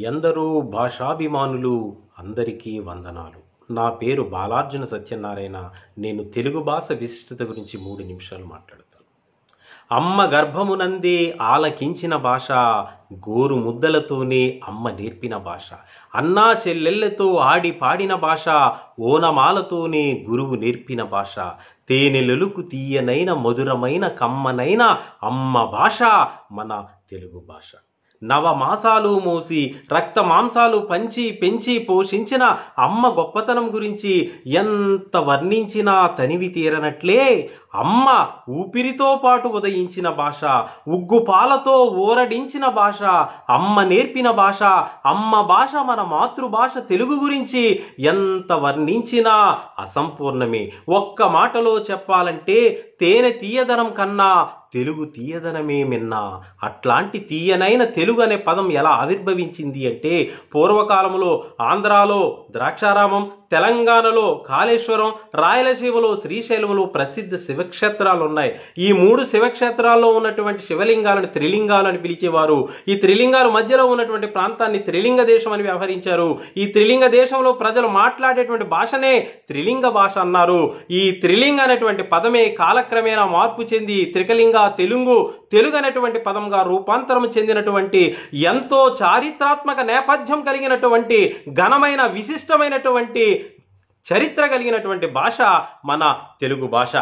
ఎందరో భాషాభిమానులు అందరికీ వందనాలు నా పేరు బాలార్జున సత్యనారాయణ నేను తెలుగు భాష విశిష్టత గురించి మూడు నిమిషాలు మాట్లాడతాను అమ్మ గర్భమునందే ఆలకించిన భాష గోరు ముద్దలతోనే అమ్మ నేర్పిన భాష అన్నా చెల్లెళ్ళతో ఆడి పాడిన భాష ఓనమాలతోనే గురువు నేర్పిన భాష తేనెలొలుకు తీయనైన మధురమైన కమ్మనైన అమ్మ భాష మన తెలుగు భాష నవమాసాలు మోసి రక్త మాంసాలు పంచి పెంచి పోషించిన అమ్మ గొప్పతనం గురించి ఎంత వర్ణించినా తనివి తీరనట్లే అమ్మ ఊపిరితో పాటు ఉదయించిన భాష ఉగ్గు పాలతో ఊరడించిన భాష అమ్మ నేర్పిన భాష అమ్మ భాష మన మాతృభాష తెలుగు గురించి ఎంత వర్ణించినా అసంపూర్ణమే ఒక్క మాటలో చెప్పాలంటే తేనె తీయదనం కన్నా తెలుగు తీయదనమే మిన్నా అట్లాంటి తీయనైన తెలుగు అనే పదం ఎలా ఆవిర్భవించింది అంటే పూర్వకాలంలో ఆంధ్రాలో ద్రాక్షారామం తెలంగాణలో కాళేశ్వరం రాయలసీమలో శ్రీశైలంలో ప్రసిద్ధ శివక్షేత్రాలు ఉన్నాయి ఈ మూడు శివక్షేత్రాల్లో ఉన్నటువంటి శివలింగాలను త్రిలింగాలు అని పిలిచేవారు ఈ త్రిలింగాల మధ్యలో ఉన్నటువంటి ప్రాంతాన్ని త్రిలింగ దేశం అని వ్యవహరించారు ఈ త్రిలింగ దేశంలో ప్రజలు మాట్లాడేటువంటి భాషనే త్రిలింగ భాష అన్నారు ఈ త్రిలింగ అనేటువంటి పదమే కాలక్రమేణా మార్పు చెంది త్రికలింగ తెలుగు తెలుగు అనేటువంటి పదంగా రూపాంతరం చెందినటువంటి ఎంతో చారిత్రాత్మక నేపథ్యం కలిగినటువంటి ఘనమైన విశిష్టమైనటువంటి చరిత్ర కలిగినటువంటి భాష మన తెలుగు భాష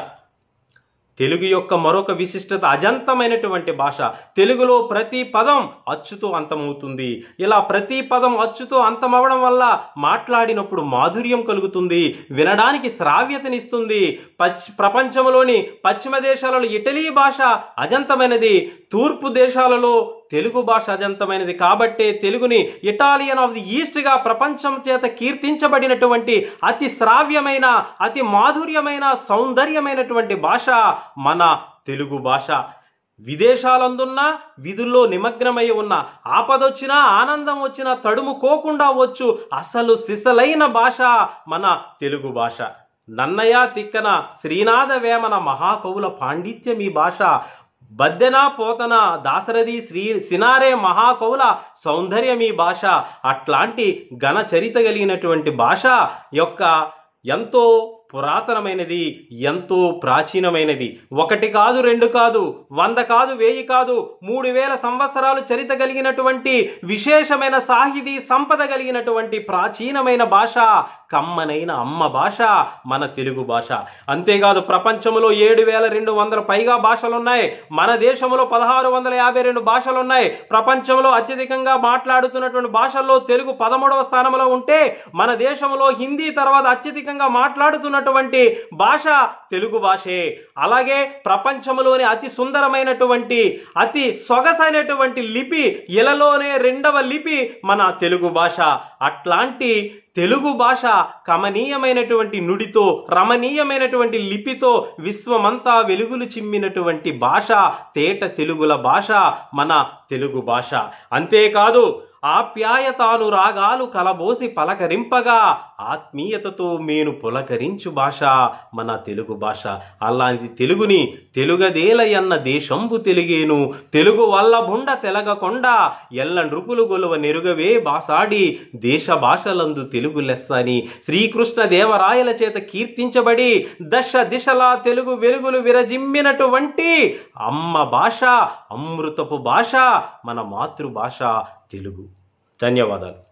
తెలుగు యొక్క మరొక విశిష్టత అజంతమైనటువంటి భాష తెలుగులో ప్రతి పదం అచ్చుతో అంతమవుతుంది ఇలా ప్రతి పదం అచ్చుతో అంతమవడం వల్ల మాట్లాడినప్పుడు మాధుర్యం కలుగుతుంది వినడానికి శ్రావ్యతనిస్తుంది పశ్చి ప్రపంచంలోని పశ్చిమ దేశాలలో ఇటలీ భాష అజంతమైనది తూర్పు దేశాలలో తెలుగు భాష అజంతమైనది కాబట్టే తెలుగుని ఇటాలియన్ ఆఫ్ ది ఈస్ట్ గా ప్రపంచం చేత కీర్తించబడినటువంటి అతి శ్రావ్యమైన అతి మాధుర్యమైన సౌందర్యమైనటువంటి భాష మన తెలుగు భాష విదేశాలందున్న విధుల్లో నిమగ్నమై ఉన్న ఆపదొచ్చినా ఆనందం వచ్చినా తడుముకోకుండా వచ్చు అసలు సిసలైన భాష మన తెలుగు భాష నన్నయ తిక్కన శ్రీనాథ వేమన మహాకవుల పాండిత్యం ఈ భాష బద్దెన పోతన దాసరథి శ్రీ సినారే మహాకవుల సౌందర్యం ఈ భాష అట్లాంటి ఘన చరిత కలిగినటువంటి భాష యొక్క ఎంతో పురాతనమైనది ఎంతో ప్రాచీనమైనది ఒకటి కాదు రెండు కాదు వంద కాదు వెయ్యి కాదు మూడు వేల సంవత్సరాలు చరిత కలిగినటువంటి విశేషమైన సాహితీ సంపద కలిగినటువంటి ప్రాచీనమైన భాష కమ్మనైన అమ్మ భాష మన తెలుగు భాష అంతేకాదు ప్రపంచంలో ఏడు వేల రెండు వందల పైగా భాషలున్నాయి మన దేశంలో పదహారు వందల యాభై రెండు భాషలున్నాయి ప్రపంచంలో అత్యధికంగా మాట్లాడుతున్నటువంటి భాషల్లో తెలుగు పదమూడవ స్థానంలో ఉంటే మన దేశంలో హిందీ తర్వాత అత్యధికంగా మాట్లాడుతున్నటువంటి భాష తెలుగు భాషే అలాగే ప్రపంచంలోని అతి సుందరమైనటువంటి అతి సొగసైనటువంటి లిపి ఇలలోనే రెండవ లిపి మన తెలుగు భాష అట్లాంటి తెలుగు భాష కమనీయమైనటువంటి నుడితో రమణీయమైనటువంటి లిపితో విశ్వమంతా వెలుగులు చిమ్మినటువంటి భాష తేట తెలుగుల భాష మన తెలుగు భాష అంతేకాదు ఆప్యాయతాను రాగాలు కలబోసి పలకరింపగా ఆత్మీయతతో మేను పులకరించు భాష మన తెలుగు భాష అలాంటి తెలుగుని తెలుగదేలయన్న దేశంబు తెలుగేను తెలుగు వల్ల బుండ తెలగకొండ ఎల్ల నృపులు గొలువ నెరుగవే బాసాడి దేశ భాషలందు తెలుగు లెస్స అని శ్రీకృష్ణ దేవరాయల చేత కీర్తించబడి దశ దిశలా తెలుగు వెలుగులు విరజిమ్మినటువంటి అమ్మ భాష అమృతపు భాష మన మాతృభాష తెలుగు ధన్యవాదాలు